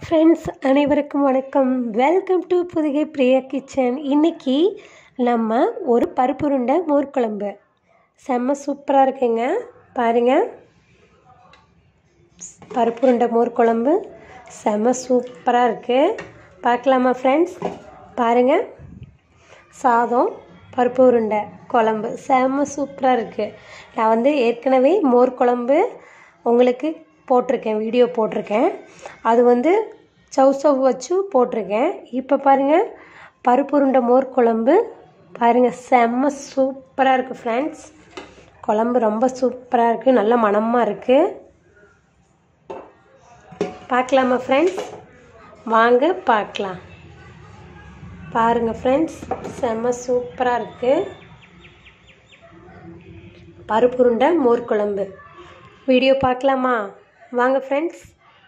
friends அனைவருக்கும் வணக்கம் welcome to Pudugai Priya kitchen இன்னைக்கு நம்ம ஒரு பருப்புருண்டை மோர் குழம்பு செம்ம சூப்பராக இருக்குங்க பாருங்கள் பருப்புருண்டை மோர் குழம்பு செம்ம சூப்பராக இருக்குது பார்க்கலாமா ஃப்ரெண்ட்ஸ் பாருங்கள் சாதம் பருப்பு உருண்டை குழம்பு செம்ம சூப்பராக இருக்குது நான் வந்து ஏற்கனவே மோர் குழம்பு உங்களுக்கு போட்டிருக்கேன் வீடியோ போட்டிருக்கேன் அது வந்து சவ் சவ் வச்சு போட்டிருக்கேன் இப்போ பாருங்கள் பருப்பு உருண்டை மோர் குழம்பு பாருங்கள் செம்ம சூப்பராக இருக்குது ஃப்ரெண்ட்ஸ் குழம்பு ரொம்ப சூப்பராக இருக்குது நல்ல மணமாக இருக்குது பார்க்கலாமா ஃப்ரெண்ட்ஸ் வாங்க பார்க்கலாம் பாருங்கள் ஃப்ரெண்ட்ஸ் செம்ம சூப்பராக இருக்குது பருப்பு உருண்டை மோர் குழம்பு வீடியோ பார்க்கலாமா வாங்க ஃப்ரெண்ட்ஸ்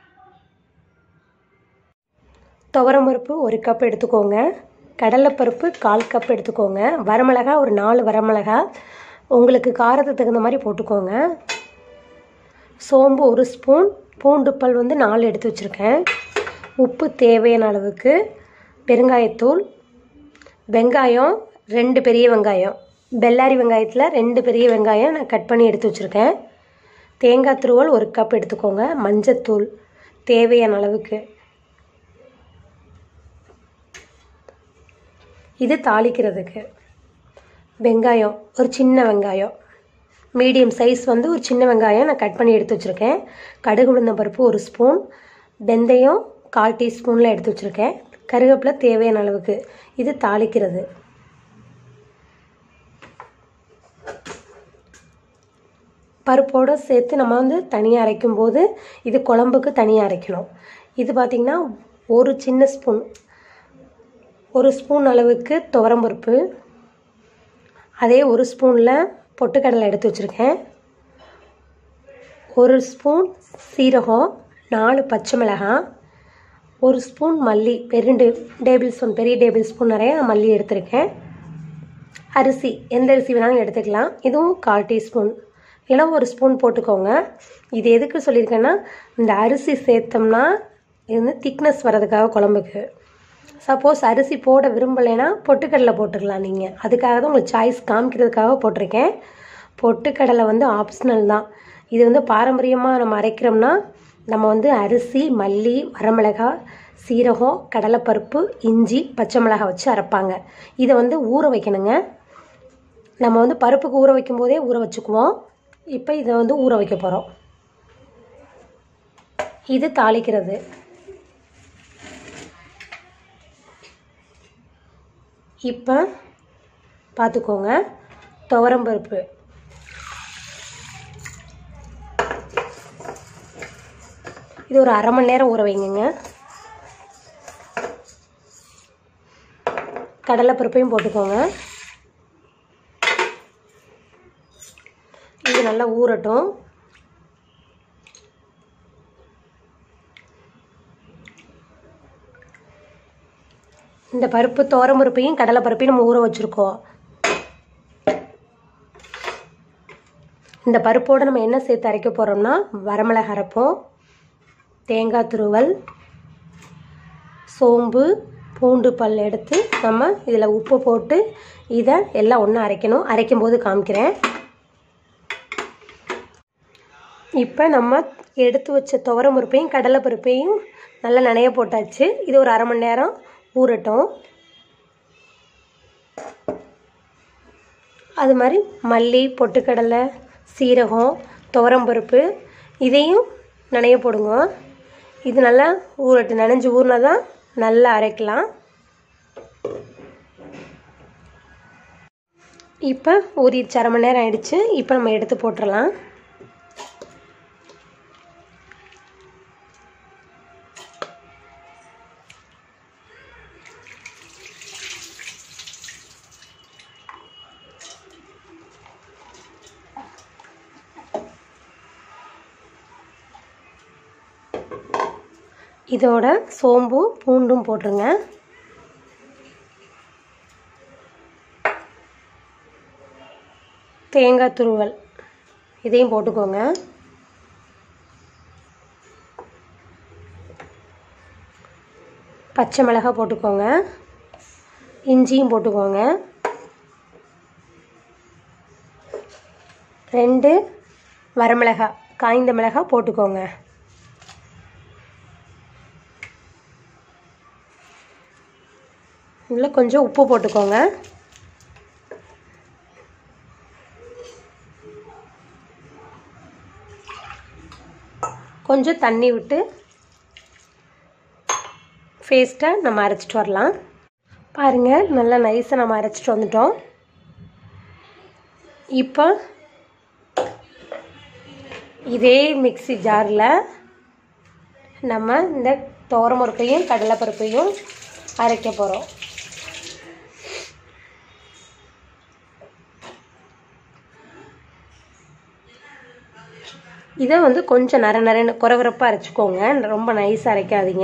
துவரம்பருப்பு ஒரு கப் எடுத்துக்கோங்க கடலைப்பருப்பு கால் கப் எடுத்துக்கோங்க வரமிளகா ஒரு நாலு வரமிளகா உங்களுக்கு காரத்துக்கு தகுந்த மாதிரி போட்டுக்கோங்க சோம்பு ஒரு ஸ்பூன் பூண்டு பல் வந்து நாலு எடுத்து வச்சுருக்கேன் உப்பு தேவையான அளவுக்கு பெருங்காயத்தூள் வெங்காயம் ரெண்டு பெரிய வெங்காயம் பெல்லாரி வெங்காயத்தில் ரெண்டு பெரிய வெங்காயம் நான் கட் பண்ணி எடுத்து வச்சுருக்கேன் தேங்காய் துருவல் ஒரு கப் எடுத்துக்கோங்க மஞ்சத்தூள் தேவையான அளவுக்கு இது தாளிக்கிறதுக்கு வெங்காயம் ஒரு சின்ன வெங்காயம் மீடியம் சைஸ் வந்து ஒரு சின்ன வெங்காயம் நான் கட் பண்ணி எடுத்து வச்சுருக்கேன் கடுகு உளுந்தம் பருப்பு ஒரு ஸ்பூன் வெந்தயம் கால் டீஸ்பூனில் எடுத்து வச்சுருக்கேன் கருவேப்பிலை தேவையான அளவுக்கு இது தாளிக்கிறது பருப்போடு சேர்த்து நம்ம வந்து தனியாக அரைக்கும் போது இது குழம்புக்கு தனியாக அரைக்கணும் இது பார்த்திங்கன்னா ஒரு சின்ன ஸ்பூன் ஒரு ஸ்பூன் அளவுக்கு துவரம்பருப்பு அதே ஒரு ஸ்பூனில் பொட்டுக்கடலை எடுத்து வச்சுருக்கேன் ஒரு ஸ்பூன் சீரகம் நாலு பச்சை மிளகாய் ஒரு ஸ்பூன் மல்லி ரெண்டு டேபிள் ஸ்பூன் பெரிய டேபிள் ஸ்பூன் நிறைய மல்லி எடுத்திருக்கேன் அரிசி எந்த அரிசி வேணாலும் எடுத்துக்கலாம் இதுவும் கால் டீஸ்பூன் இல்லைனா ஒரு ஸ்பூன் போட்டுக்கோங்க இது எதுக்கு சொல்லியிருக்கேன்னா இந்த அரிசி சேர்த்தோம்னா இது வந்து திக்னஸ் வர்றதுக்காக குழம்புக்கு சப்போஸ் அரிசி போட விரும்பலைன்னா பொட்டுக்கடலை போட்டுக்கலாம் நீங்கள் அதுக்காக தான் உங்களுக்கு சாய்ஸ் காமிக்கிறதுக்காக போட்டிருக்கேன் பொட்டுக்கடலை வந்து ஆப்ஷனல் தான் இது வந்து பாரம்பரியமாக நம்ம அரைக்கிறோம்னா நம்ம வந்து அரிசி மல்லி வரமிளகாய் சீரகம் கடலைப்பருப்பு இஞ்சி பச்சை மிளகாய் வச்சு அரைப்பாங்க இதை வந்து ஊற வைக்கணுங்க நம்ம வந்து பருப்புக்கு ஊற வைக்கும் போதே ஊற வச்சுக்குவோம் இப்போ இதை வந்து ஊற வைக்க போகிறோம் இது தாளிக்கிறது இப்போ பார்த்துக்கோங்க துவரம்பருப்பு இது ஒரு அரை மணி நேரம் ஊற வைங்கங்க கடலைப்பருப்பையும் போட்டுக்கோங்க இது நல்லா ஊறட்டும் இந்த பருப்பு பருப்பையும் கடலை பருப்பையும் நம்ம ஊற வச்சுருக்கோம் இந்த பருப்போடு நம்ம என்ன சேர்த்து அரைக்க போகிறோம்னா வரமிளகா அரைப்போம் தேங்காய் துருவல் சோம்பு பூண்டு பல் எடுத்து நம்ம இதில் உப்பு போட்டு இதை எல்லாம் ஒன்றா அரைக்கணும் அரைக்கும் போது காமிக்கிறேன் இப்போ நம்ம எடுத்து வச்ச துவரம் பருப்பையும் கடலை பருப்பையும் நல்லா நனைய போட்டாச்சு இது ஒரு அரை மணி நேரம் ஊறட்டும் அது மாதிரி மல்லி பொட்டுக்கடலை சீரகம் துவரம்பருப்பு இதையும் நனைய போடுங்க இது நல்லா ஊறட்டு நனைஞ்சு ஊறினா தான் நல்லா அரைக்கலாம் இப்போ ஊறிடுச்சு அரை மணி நேரம் ஆயிடுச்சு இப்போ நம்ம எடுத்து போட்டுடலாம் இதோட சோம்பும் பூண்டும் போட்டுருங்க தேங்காய் துருவல் இதையும் போட்டுக்கோங்க பச்சை மிளகாய் போட்டுக்கோங்க இஞ்சியும் போட்டுக்கோங்க ரெண்டு வரமிளகாய் காய்ந்த மிளகாய் போட்டுக்கோங்க இதில் கொஞ்சம் உப்பு போட்டுக்கோங்க கொஞ்சம் தண்ணி விட்டு பேஸ்ட்டாக நம்ம அரைச்சிட்டு வரலாம் பாருங்கள் நல்லா நைஸாக நம்ம அரைச்சிட்டு வந்துட்டோம் இப்போ இதே மிக்ஸி ஜாரில் நம்ம இந்த துவரம்பருப்பையும் கடலைப்பருப்பையும் அரைக்க போகிறோம் இதை வந்து கொஞ்சம் நர நரன்னு குறகுறப்பாக அரைச்சிக்கோங்க ரொம்ப நைஸாக அரைக்காதீங்க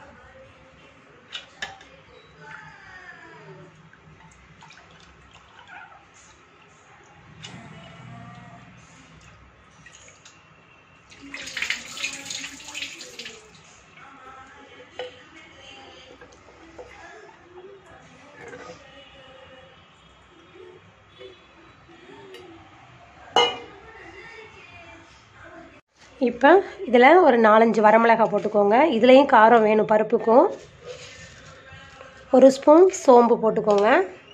இப்போ இதில் ஒரு நாலஞ்சு வரமிளகாய் போட்டுக்கோங்க இதுலேயும் காரம் வேணும் பருப்புக்கும் ஒரு ஸ்பூன் சோம்பு போட்டுக்கோங்க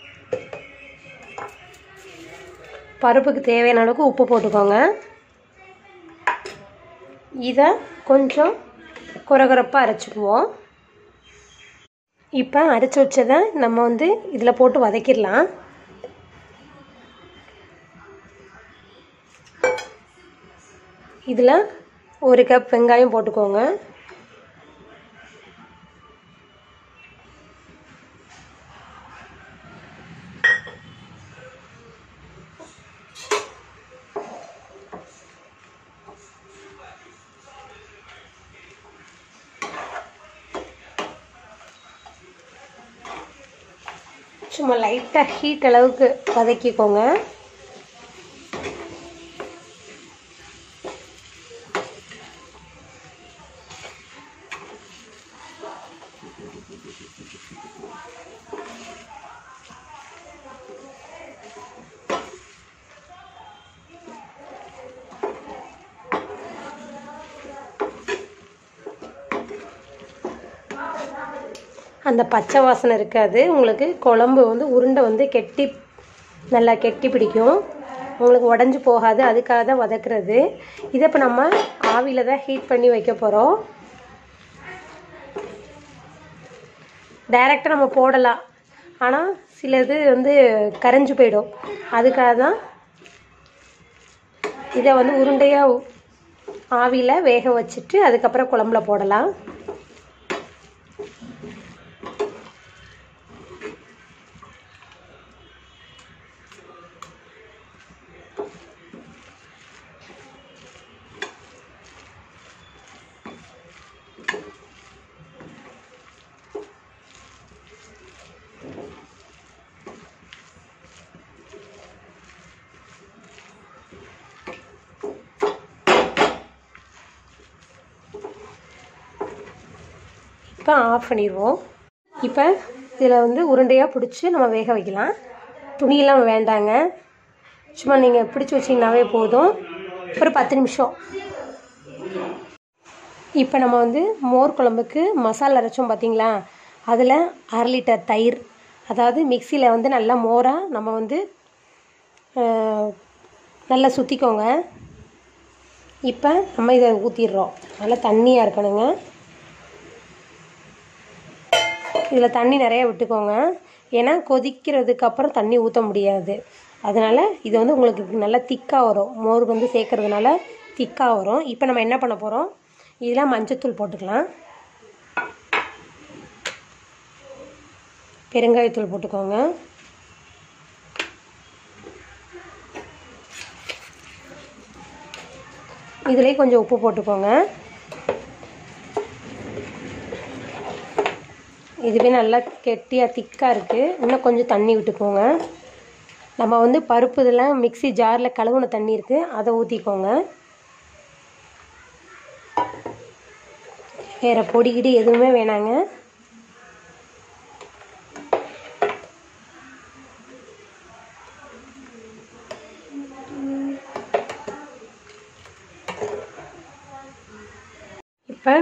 பருப்புக்கு தேவையான அளவுக்கு உப்பு போட்டுக்கோங்க இதை கொஞ்சம் குறகுறப்பாக அரைச்சிக்குவோம் இப்போ அரைச்சி வச்சதை நம்ம வந்து இதில் போட்டு வதக்கிடலாம் இதில் ஒரு கப் வெங்காயம் போட்டுக்கோங்க சும்மா லைட்டாக ஹீட் அளவுக்கு வதக்கிக்கோங்க அந்த பச்சை வாசனை இருக்காது உங்களுக்கு குழம்பு வந்து உருண்டை வந்து கெட்டி நல்லா கெட்டி பிடிக்கும் உங்களுக்கு உடஞ்சி போகாது அதுக்காக தான் வதக்குறது இதை இப்போ நம்ம ஆவியில் தான் ஹீட் பண்ணி வைக்க போகிறோம் டைரெக்டாக நம்ம போடலாம் ஆனால் சிலது வந்து கரைஞ்சு போயிடும் அதுக்காக தான் இதை வந்து உருண்டையாக ஆவியில் வேக வச்சுட்டு அதுக்கப்புறம் குழம்புல போடலாம் இப்போ ஆஃப் பண்ணிடுவோம் இப்போ இதில் வந்து உருண்டையாக பிடிச்சி நம்ம வேக வைக்கலாம் துணியெல்லாம் வேண்டாங்க சும்மா நீங்கள் பிடிச்சி வச்சிங்கனாவே போதும் ஒரு பத்து நிமிஷம் இப்போ நம்ம வந்து மோர் குழம்புக்கு மசாலா அரைச்சோம் பார்த்தீங்களா அதில் அரை லிட்டர் தயிர் அதாவது மிக்சியில் வந்து நல்லா மோராக நம்ம வந்து அஹ், நல்லா சுற்றிக்கோங்க இப்போ நம்ம இதை ஊற்றிடுறோம் நல்லா தண்ணியாக இருக்கணுங்க இதில் தண்ணி நிறைய விட்டுக்கோங்க ஏன்னா கொதிக்கிறதுக்கு அப்புறம் தண்ணி ஊற்ற முடியாது அதனால் இது வந்து உங்களுக்கு நல்லா திக்காக வரும் மோர் வந்து சேர்க்கறதுனால திக்காக வரும் இப்போ நம்ம என்ன பண்ண போகிறோம் இதில் மஞ்சத்தூள் போட்டுக்கலாம் பெருங்காயத்தூள் போட்டுக்கோங்க இதுலேயே கொஞ்சம் உப்பு போட்டுக்கோங்க இதுவே நல்லா கெட்டியாக திக்காக இருக்குது இன்னும் கொஞ்சம் தண்ணி விட்டுக்கோங்க நம்ம வந்து பருப்பு இதெல்லாம் மிக்ஸி ஜாரில் கழுவுன தண்ணி இருக்குது அதை ஊற்றிக்கோங்க வேறு பொடி கிடி எதுவுமே வேணாங்க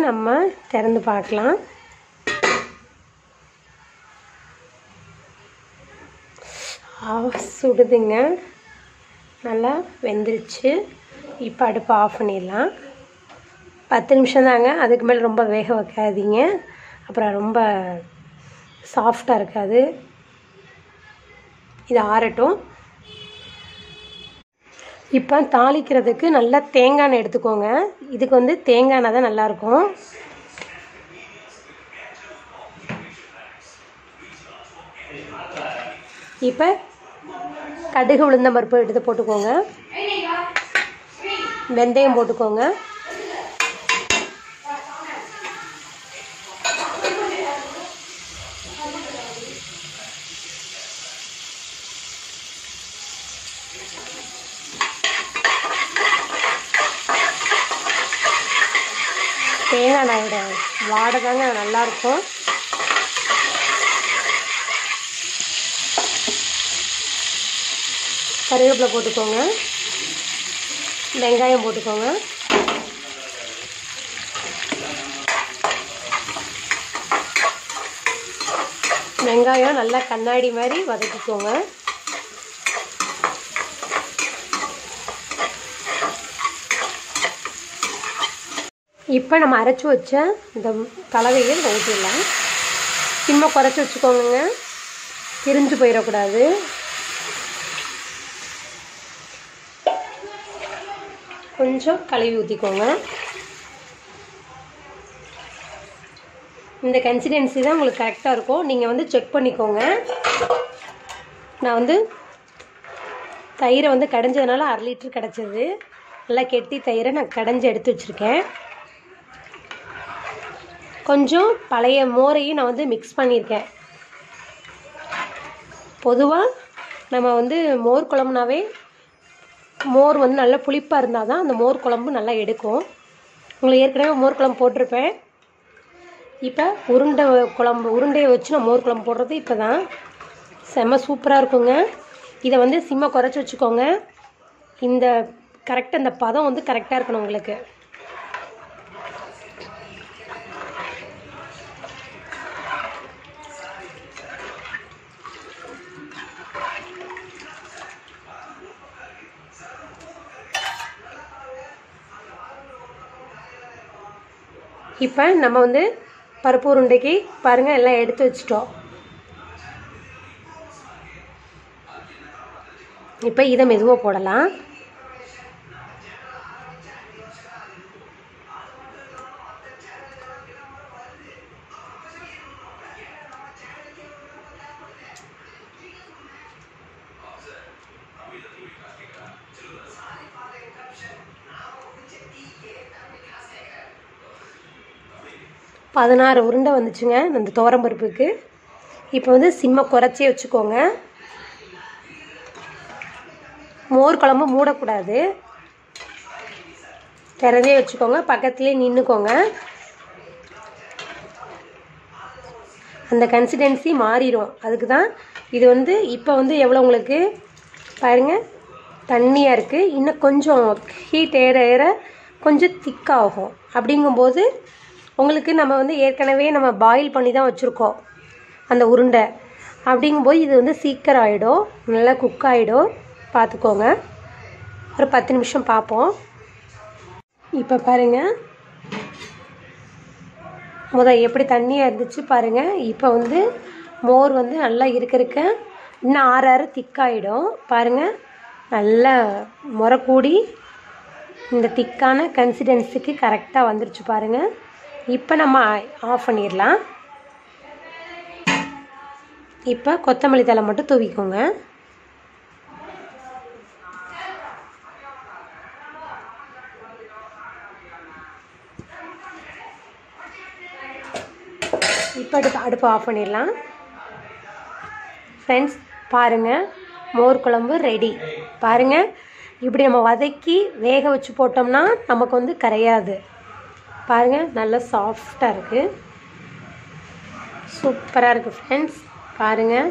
நம்ம திறந்து பார்க்கலாம் ஆ, சுடுதுங்க நல்லா வெந்துருச்சு இப்போ அடுப்பை ஆஃப் பண்ணிடலாம் பத்து நிமிஷம் தாங்க அதுக்கு மேலே ரொம்ப வேக வைக்காதீங்க அப்புறம் ரொம்ப சாஃப்டாக இருக்காது இது ஆறட்டும் இப்போ தாளிக்கிறதுக்கு நல்லா தேங்காய் எண்ணெய் எடுத்துக்கோங்க இதுக்கு வந்து தேங்காய் எண்ணெய் தான் நல்லாயிருக்கும் இப்போ கடுகு உளுந்த பருப்பு எடுத்து போட்டுக்கோங்க வெந்தயம் போட்டுக்கோங்க தேங்காய் எண்ணெயோட வாடை தாங்க நல்லாயிருக்கும் கருவேப்பிலை போட்டுக்கோங்க வெங்காயம் போட்டுக்கோங்க வெங்காயம் நல்லா கண்ணாடி மாதிரி வதக்கிக்கோங்க இப்போ நம்ம அரைச்சி வச்ச இந்த கலவையை இதை ஊற்றிடலாம் சிம்மை குறைச்சி வச்சுக்கோங்க பிரிஞ்சு போயிடக்கூடாது கொஞ்சம் கழுவி ஊற்றிக்கோங்க இந்த கன்சிடென்சி தான் உங்களுக்கு கரெக்டாக இருக்கும் நீங்கள் வந்து செக் பண்ணிக்கோங்க நான் வந்து தயிரை வந்து கடைஞ்சதுனால அரை லிட்டர் கிடச்சிது நல்லா கெட்டி தயிரை நான் கடைஞ்சி எடுத்து வச்சுருக்கேன் கொஞ்சம் பழைய மோரையும் நான் வந்து மிக்ஸ் பண்ணியிருக்கேன் பொதுவாக நம்ம வந்து மோர் குழம்புனாவே மோர் வந்து நல்லா புளிப்பாக இருந்தால் தான் அந்த மோர் குழம்பு நல்லா எடுக்கும் உங்களுக்கு ஏற்கனவே மோர் குழம்பு போட்டிருப்பேன் இப்போ உருண்டை குழம்பு உருண்டையை வச்சு நான் மோர் குழம்பு போடுறது இப்போ தான் செம்ம சூப்பராக இருக்குங்க இதை வந்து சிம்மை குறைச்சி வச்சுக்கோங்க இந்த கரெக்டாக இந்த பதம் வந்து கரெக்டாக இருக்கணும் உங்களுக்கு இப்போ நம்ம வந்து பருப்பு உருண்டைக்கு பாருங்கள் எல்லாம் எடுத்து வச்சிட்டோம் இப்போ இதை மெதுவாக போடலாம் பதினாறு உருண்டை வந்துச்சுங்க அந்த துவரம்பருப்புக்கு இப்போ வந்து சிம்மை குறைச்சி வச்சுக்கோங்க மோர் குழம்பு மூடக்கூடாது திறந்தே வச்சுக்கோங்க பக்கத்துலேயே நின்றுக்கோங்க அந்த கன்சிடென்சி மாறிடும் அதுக்கு தான் இது வந்து இப்போ வந்து எவ்வளோ உங்களுக்கு பாருங்கள் தண்ணியாக இருக்குது இன்னும் கொஞ்சம் ஹீட் ஏற ஏற கொஞ்சம் திக்காகும் அப்படிங்கும்போது உங்களுக்கு நம்ம வந்து ஏற்கனவே நம்ம பாயில் பண்ணி தான் வச்சுருக்கோம் அந்த உருண்டை அப்படிங்கும்போது இது வந்து சீக்கிரம் ஆகிடும் நல்லா குக் ஆகிடும் பார்த்துக்கோங்க ஒரு பத்து நிமிஷம் பார்ப்போம் இப்போ பாருங்கள் முத எப்படி தண்ணியாக இருந்துச்சு பாருங்கள் இப்போ வந்து மோர் வந்து நல்லா இருக்க இருக்க இன்னும் ஆற ஆற திக்காயிடும் பாருங்கள் நல்லா முறை கூடி இந்த திக்கான கன்சிடென்சிக்கு கரெக்டாக வந்துருச்சு பாருங்கள் இப்போ நம்ம ஆஃப் பண்ணிடலாம் இப்போ கொத்தமல்லி தழை மட்டும் தூவிக்கோங்க இப்போ அடுப்பு அடுப்பு ஆஃப் பண்ணிடலாம் ஃப்ரெண்ட்ஸ் பாருங்கள் மோர் குழம்பு ரெடி பாருங்கள் இப்படி நம்ம வதக்கி வேக வச்சு போட்டோம்னா நமக்கு வந்து கரையாது பாருங்கள் நல்லா சாஃப்டாக இருக்குது சூப்பராக இருக்குது ஃப்ரெண்ட்ஸ் பாருங்கள்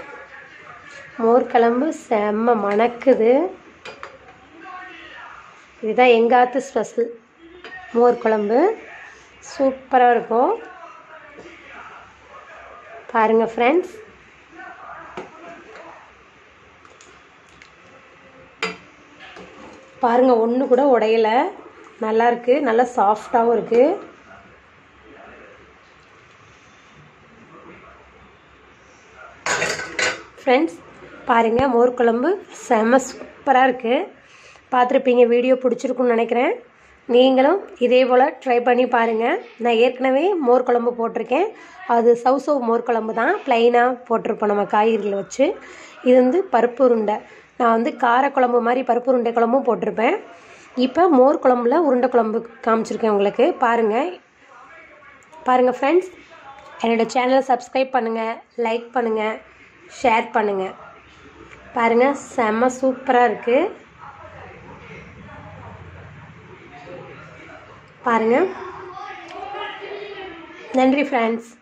மோர் குழம்பு செம்ம மணக்குது இதுதான் எங்காத்து ஸ்பெஷல் மோர் குழம்பு சூப்பராக இருக்கும் பாருங்கள் ஃப்ரெண்ட்ஸ் பாருங்கள் ஒன்று கூட உடையலை நல்லா இருக்கு நல்லா சாஃப்டாகவும் இருக்குது ஃப்ரெண்ட்ஸ் பாருங்கள் மோர் குழம்பு செம சூப்பராக இருக்குது பார்த்துருப்பீங்க வீடியோ பிடிச்சிருக்குன்னு நினைக்கிறேன் நீங்களும் இதே போல் ட்ரை பண்ணி பாருங்கள் நான் ஏற்கனவே மோர் குழம்பு போட்டிருக்கேன் அது சவ் சவ் மோர் குழம்பு தான் ப்ளைனாக போட்டிருப்போம் நம்ம காய்கறிகளை வச்சு இது வந்து பருப்பு உருண்டை நான் வந்து காரக்குழம்பு மாதிரி பருப்பு உருண்டை குழம்பும் போட்டிருப்பேன் இப்போ மோர் குழம்புல உருண்டை குழம்பு காமிச்சிருக்கேன் உங்களுக்கு பாருங்கள் பாருங்கள் ஃப்ரெண்ட்ஸ் என்னோடய சேனலை சப்ஸ்கிரைப் பண்ணுங்கள் லைக் பண்ணுங்கள் ஷேர் பண்ணுங்கள் பாருங்கள் செம்ம சூப்பராக இருக்குது பாருங்கள் நன்றி ஃப்ரெண்ட்ஸ்